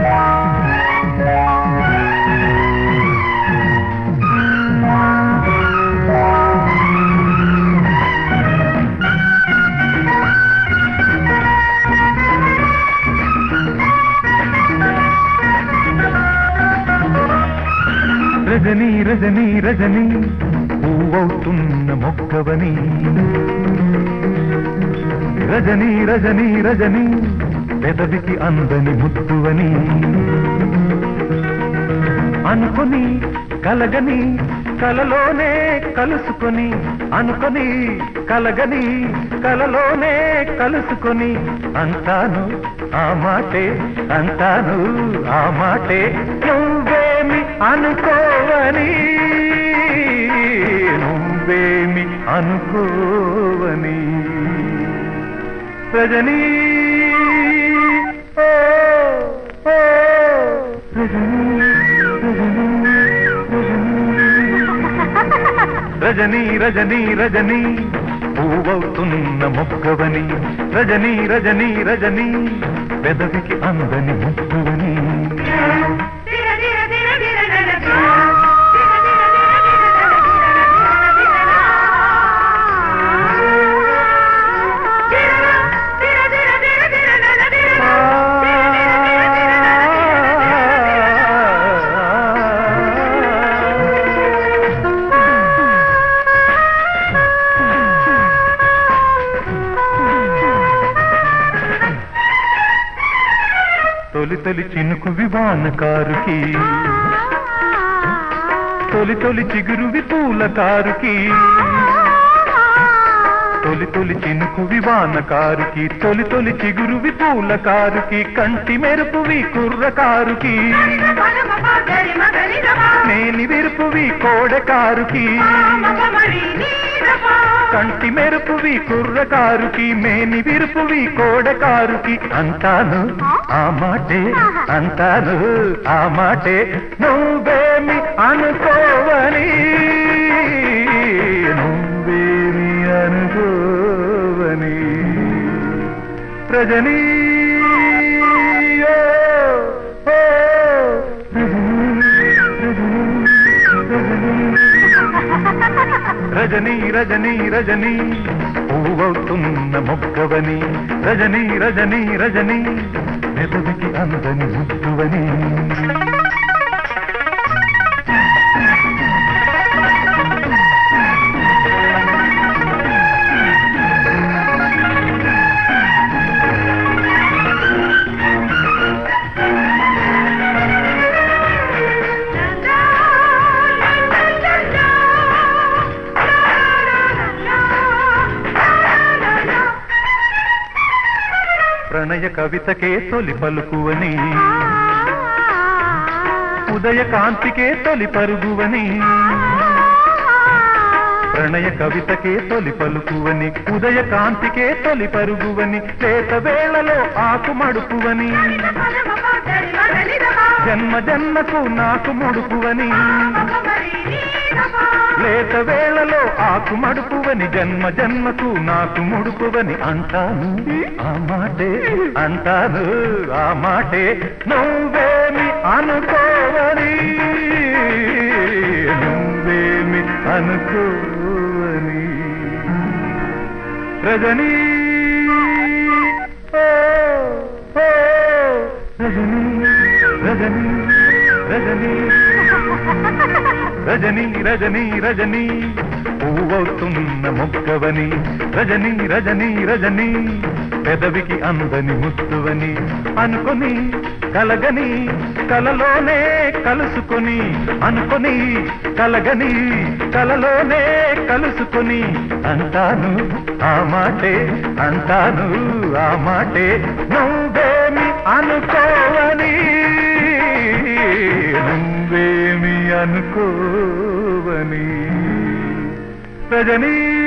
రజనీ రజనీ రజనీ పువ్వవుతున్న మొక్కవని రజనీ రజనీ రజనీ పెదవికి అందని ముద్దువని అనుకొని కలగని కలలోనే కలుసుకొని అనుకొని కలగని కలలోనే కలుసుకొని అంటాను ఆ మాటే అంటాను ఆ మాటే నువ్వేమి అనుకోవని నువ్వేమి అనుకోవని రజనీ ఓ, ఓ, రజనీ రజనీ రజనీ రజనీ పువ్వవుతున్న మొక్కవని రజనీ రజనీ రజనీ పెదవికి అందని ముక్కువని తొలి తొలి చినుకు వివాన కారుకి తొలి తొలి చిగురువి పూల కారుకి తొలి తొలి చినుకు వివాన కారుకి తొలి తొలి చిగురువి పూల కారుకి కంటి మెరుపువి కుర్ర కారుకి నేలి విరుపువి కోడ కారుకి కంటి మెరుపువి కుర్ర కారుకి మేని విరుపువి కోడ కారుకి అంటాను ఆ మాటే అంటాను ఆ మాటే నువ్వేమి అనుకోవని నువ్వేమి అనుకోవని రజనీ ఓ, ఓ, రజనీ రజనీ రజనీ పువ్వవుతున్న మొక్కవని రజనీ రజనీ రజనీ మెదవికి అందని ముద్దువని ప్రణయ కవితకే తొలి పలుకువని ఉదయ కాంతికే తొలి పరుగువని ప్రణయ కవితకే తొలి పలుకువని ఉదయ కాంతికే తొలి పరుగువని లేత వేళలో ఆకు మడుపువని జన్మ జన్మకు నాకు ముడుపువని లేత వేళలో ఆకు మడుపువని జన్మ జన్మకు నాకు ముడుపువని అంటాను ఆ మాటే అంటాను ఆ మాటే నువ్వేమి అనుకోవని నువ్వేమి అనుకోవని రజనీ ఓ, ఓ, రజనీ రజనీ రజనీ రజనీ రజనీ రజనీ పువ్వవుతున్న మొక్కవని రజనీ రజనీ రజనీ పెదవికి అందని ముత్తువని అనుకొని కలగని కలలోనే కలుసుకొని అనుకొని కలగని కలలోనే కలుసుకొని అంటాను ఆ మాటే అంటాను ఆ మాటే నువ్వేమి అనుకోవని నువ్వేమి అనుకోవని రజనీ